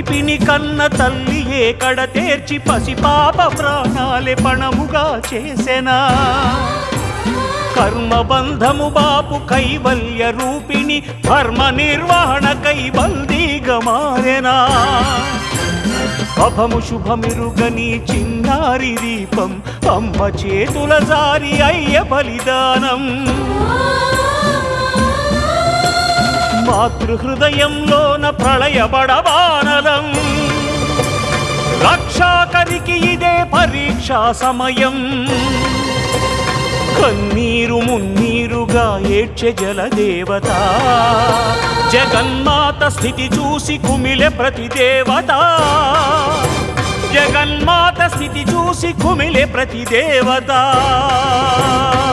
కలిపిని కన్న తల్లి ఏ కడ తీర్చి పసిపాప ప్రాణాలే పణముగా చేసెనా కర్మబంధము బాపు కైవల్య రూపిణి ధర్మ నిర్వహణ కైవల్దీగా మారెనా అభము శుభమిరుగని చిన్నారి దీపం అమ్మ చేతుల జారి అయ్య బలిదానం మాతృహృదయంలోన ప్రళయబడబానలం రక్షాకరికి ఇదే పరీక్షా సమయం కన్నీరు మున్నీరుగా ఏడ్చె జలదేవత జగన్మాత స్థితి చూసి కుమిలె ప్రతి దేవత జగన్మాత స్థితి చూసి కుమిలె ప్రతి దేవత